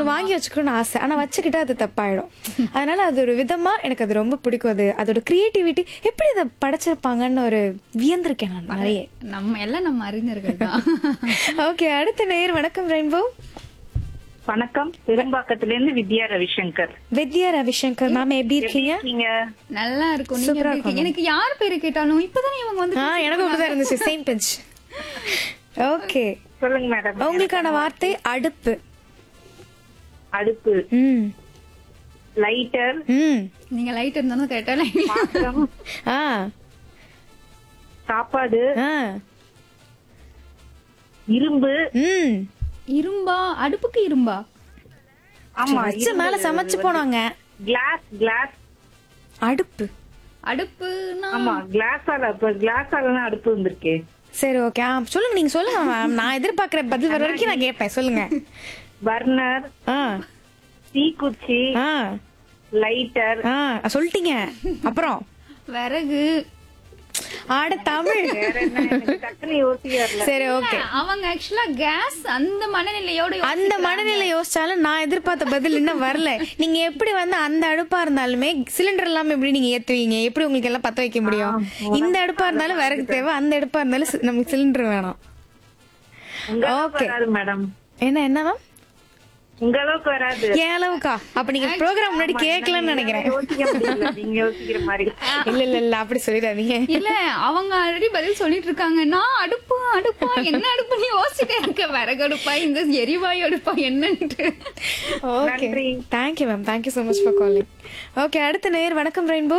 ஒண்ணு வாங்கி வச்சுக்கணும்னு ஆசை ஆனா வச்சுக்கிட்டா அது தப்பாயிடும் அதனால அது ஒரு விதமா எனக்கு அது ரொம்ப பிடிக்கும் அது அதோட கிரியேட்டிவிட்டி எப்படி அதை படைச்சிருப்பாங்கன்னு ஒரு வியந்திருக்கேன் நான் நிறைய நம்ம எல்லாம் நம்ம அறிஞர்கள் தான் ஓகே அடுத்த நேர் வணக்கம் ரெயின்போ வணக்கம் பெரும்பாக்கத்துல இருந்து வித்யா ரவிசங்கர் வித்யா ரவிசங்கர் மேம் எப்படி இருக்கீங்க நீங்க நல்லா இருக்கும் நீங்க எப்படி இருக்கீங்க? எனக்கு யார் பேரு கேட்டாலும் இப்பதானே இவங்க வந்து ஆ எனக்கும் அப்படிதான் இருந்துச்சு சேம் பெஞ்ச் ஓகே சொல்லுங்க மேடம் உங்களுக்கான வார்த்தை அடுப்பு அடுப்பு ம் லைட்டர் ம் நீங்க லைட் இருந்தாலும் கேட்டால பாத்திரம் ஆ சாப்பாடு ஆ இரும்பு ம் இரும்பா அடுப்புக்கு இரும்பா ஆமா வச்சு மேல சமைச்சு போனாங்க கிளாஸ் கிளாஸ் அடுப்பு அடுப்புனா ஆமா கிளாஸால இப்ப கிளாஸால அடுப்பு வந்திருக்கே சரி ஓகே ஆ சொல்லுங்க நீங்க சொல்லுங்க மேம் நான் எதிர்பார்க்கிற பதில் வர வரைக்கும் நான் கேட்பேன் சொல்லுங்க பர்னர் ஆ தீக்குச்சி ஆ லைட்டர் ஆ சொல்லிட்டீங்க அப்புறம் விறகு ஆட தமிழ் வேற என்ன எனக்கு டக்குன்னு யோசிக்க வரல சரி ஓகே அவங்க ஆக்சுவலா கேஸ் அந்த மனநிலையோட யோசி- அந்த மனநிலை யோசிச்சாலும் நான் எதிர்பார்த்த பதில் இன்னும் வரல நீங்க எப்படி வந்து அந்த அடுப்பா இருந்தாலுமே சிலிண்டர் இல்லாம எப்படி நீங்க ஏத்துவீங்க எப்படி உங்களுக்கு எல்லாம் பத்த வைக்க முடியும் இந்த அடுப்பா இருந்தாலும் விறகு தேவை அந்த அடுப்பா இருந்தாலும் சி- நமக்கு சிலிண்டர் வேணும் உங்க அளவுக்கு Okay. வராது மேடம் என்ன என்ன மேம் உங்க அளவுக்கு வராது ஏன் அளவுக்கா அப்ப நீங்க ப்ரோக்ராம் முன்னாடி கேட்கலன்னு நினைக்கிறேன் யோசிக்க முடியல நீங்க யோசிக்கிற மாதிரி இல்ல இல்ல இல்ல அப்படி சொல்லிடாதீங்க இல்ல அவங்க ஆல்ரெடி பதில் சொல்லிட்டு இருக்காங்க நான் அடுப்பா அடுப்பா என்ன அடுப்புன்னு யோசிச்சுட்டே இருக்கேன் விறகு அடுப்பா இந்த எரிவாயு அடுப்பா என்னன்ட்டு okay thank you ma'am thank you so much for calling okay அடுத்த நேர் வணக்கம் ரெயின்போ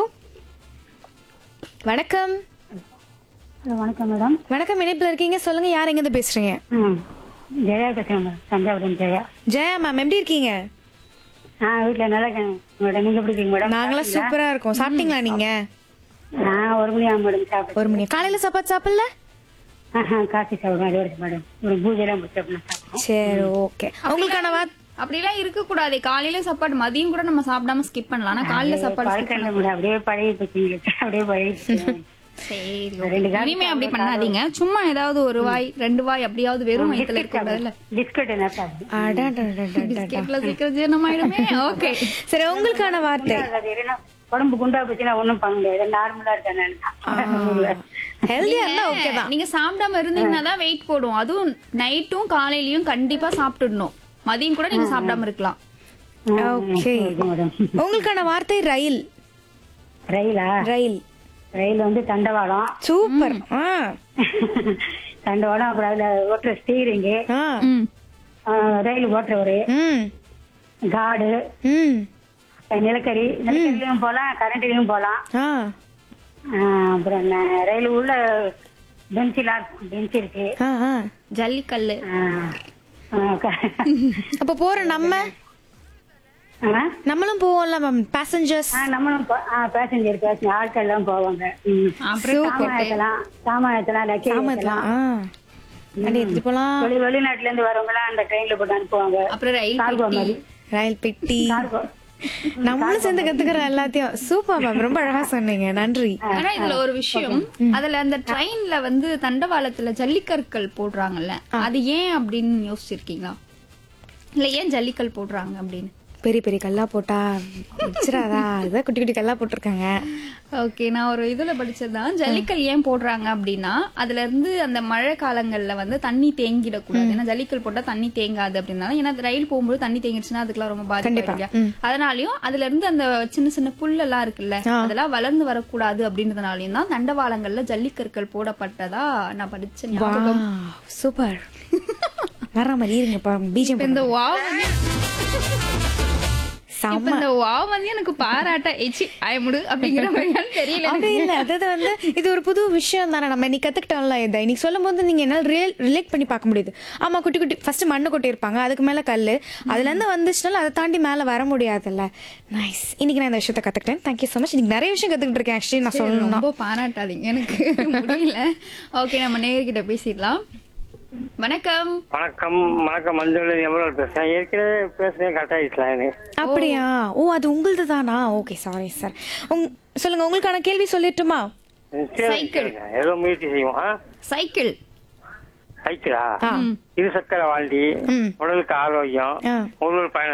வணக்கம் ஹலோ வணக்கம் மேடம் வணக்கம் இணைப்பில் இருக்கீங்க சொல்லுங்க யார் எங்கேருந்து பேசுறீங்க ம் ஜெயா பேசுகிறேன் மேடம் தஞ்சாவூர் ஜெயா ஜெயா மேம் எப்படி இருக்கீங்க ஆ வீட்டில் நல்லா இருக்கேன் மேடம் நீங்கள் எப்படி இருக்கீங்க மேடம் நாங்களாம் சூப்பரா இருக்கோம் சாப்பிட்டீங்களா நீங்க நான் ஒரு மணி ஆகும் மேடம் சாப்பிட்டு ஒரு மணி காலையில சாப்பாடு சாப்பிடல ஆஹா காஃபி சாப்பிடுவேன் அது வரைக்கும் மேடம் ஒரு பூஜைலாம் முடிச்சு அப்படின்னா சாப்பிடுவோம் சரி ஓகே உங்களுக்கான வார்த்தை அப்படிலாம் இருக்க கூடாது காலையில சாப்பாடு மதியம் கூட நம்ம சாப்பிடாம ஸ்கிப் பண்ணலாம் ஆனா காலையில சாப்பாடு skip பழக்கம் இல்லை மேடம் அப்படியே பழகி போச்சு எங்களுக்கு அப்படியே பழகி சரி ரெண்டு காஃபி இனிமே அப்படி பண்ணாதீங்க சும்மா ஏதாவது ஒரு வாய் ரெண்டு வாய் அப்படியாவது வெறும் வயித்துல இருக்க கூடாதுல்ல பிஸ்கட் என்ன சாப்பிடுவேன் அடடடடடடா. பிஸ்கெட்ல சீக்கிரம் ஜீரணம் ஆயிடுமே ஓகே சரி உங்களுக்கான வார்த்தை அது என்ன உடம்பு குண்டா போச்சுன்னா ஒன்றும் பண்ண முடியாது நார்மலா இருக்கேன் நான் ஹெல்தியா இருந்தா ஓகே தான் நீங்க சாப்பிடாம இருந்தீங்கன்னா தான் வெயிட் போடும் அதுவும் நைட்டும் காலையிலயும் கண்டிப்பா சாப்பிட்டுடணும் மதியம் கூட நீங்க சாப்பிடாம இருக்கலாம் ஓகே மேடம் உங்களுக்கான வார்த்தை ரயில் ரயிலா ரயில் ரயில் வந்து தண்டவாளம் சூப்பர் ஆ தண்டவாளம் அப்புறம் அதுல ஓட்டுற ஸ்டீரிங்கு ஆ ம். ரயில் ஓட்டுறவரு ம் காடு ம் நிலக்கரி நிலக்கரிலையும் போலாம் கரண்ட்லயும் போலாம் ஆ ஆஹ் அப்புறம் என்ன ரயில் உள்ள பெஞ்சிலா பெஞ்ச் இருக்கு ஆ ஆ ஜல்லிக்கல்லு ஆஹ் ஆஹ் க- அப்ப போற நம்ம ஆஹ் நம்மளும் போவோம்ல மேம் பேசஞ்சர்ஸ் ஆஹ் நம்மளும் பேசஞ்சர் பேசஞ்சர் ஆட்கள் எல்லாம் போவாங்க ம். அப்புறம் சாமானத்தெல்லாம் சாமானத்தெல்லாம் லக்கேஜ் ஆமாத்தலாம் ஆ அடி எடுத்து போலாம் வெளி வெளிநாட்டுல இருந்து வரவங்க எல்லாம் அந்த ட்ரெயின்ல போட்டு அனுப்புவாங்க அப்புறம் ரயில் கார்கோ பெட்டி மாதிரி ரயில் பெட்டி கார்கோ நம்மளும் சேர்ந்து கத்துக்கிறோம் எல்லாத்தையும் சூப்பர் மேம் ரொம்ப அழகா சொன்னீங்க நன்றி ஆனா இதுல ஒரு விஷயம் அதுல அந்த ட்ரெயின்ல வந்து தண்டவாளத்துல ஜல்லிக்கற்கள் போடுறாங்கல்ல அது ஏன் அப்படின்னு யோசிச்சிருக்கீங்களா இல்ல ஏன் ஜல்லிக்கல் போடுறாங்க அப்படின்னு பெரிய பெரிய கல்லா போட்டா வச்சிடாதா அதுதான் குட்டி குட்டி கல்லா போட்டிருக்காங்க ஓகே நான் ஒரு இதுல படிச்சதுதான் ஜல்லிக்கல் ஏன் போடுறாங்க அப்படின்னா அதுல இருந்து அந்த மழை காலங்கள்ல வந்து தண்ணி தேங்கிடக்கூடாது ஏன்னா ஜல்லிக்கல் போட்டா தண்ணி தேங்காது அப்படின்னால ஏன்னா அது ரயில் போகும்போது தண்ணி தேங்கிடுச்சுன்னா அதுக்கெல்லாம் ரொம்ப பாதிப்பு இல்லையா அதனாலயும் அதுல இருந்து அந்த சின்ன சின்ன புல்லெல்லாம் இருக்குல்ல அதெல்லாம் வளர்ந்து வரக்கூடாது அப்படின்றதுனாலயும் தான் தண்டவாளங்கள்ல ஜல்லிக்கற்கள் போடப்பட்டதா நான் படிச்ச ஞாபகம் சூப்பர் வர மாதிரி இருங்க பீஜம் இந்த வாவ் வந்து இப்ப செம்ம இந்த வாவ் வந்து எனக்கு பாராட்ட எச்சி ஆயமுடு அப்படிங்கிற மாதிரியான்னு தெரியல அப்படி இல்ல அதாவது வந்து இது ஒரு புது விஷயம் தானே நம்ம இன்னைக்கு கத்துக்கிட்டோம்ல இதை இன்னைக்கு சொல்லும் போது நீங்க என்னால ரியல் ரிலேட் பண்ணி பார்க்க முடியுது ஆமா குட்டி குட்டி ஃபர்ஸ்ட் மண்ணு கொட்டி இருப்பாங்க அதுக்கு மேல கல்லு அதுல இருந்து வந்துச்சுனால அதை தாண்டி மேல வர முடியாதுல்ல நைஸ் இன்னைக்கு நான் இந்த விஷயத்த கத்துக்கிட்டேன் தேங்க்யூ ஸோ மச் இன்னைக்கு நிறைய விஷயம் கத்துக்கிட்டு இருக்கேன் ஆக்சுவலி நான் சொல்லணும் ரொம்ப பாராட்டாதீங்க எனக்கு முடியல ஓகே நம்ம நேர்கிட்ட பேசிடலாம் வணக்கம் வணக்கம் வணக்கம் மஞ்சள் எவ்வளவு பேசுறேன் ஏற்கனவே பேசுறேன் கரெக்ட் ஆயிடுச்சுலாம் எனக்கு அப்படியா ஓ அது உங்களது தானா ஓகே சாரி சார் உங் சொல்லுங்க உங்களுக்கான கேள்வி சொல்லட்டுமா சரி, சைக்கிள். சரிங்க. ஏதோ முயற்சி செய்வோம் ஆ? சைக்கிள் சைக்கிளா ஆ இரு சக்கர வாழ்டி ம். உடலுக்கு ஆரோக்கியம் ஆ ஒரு பயணம்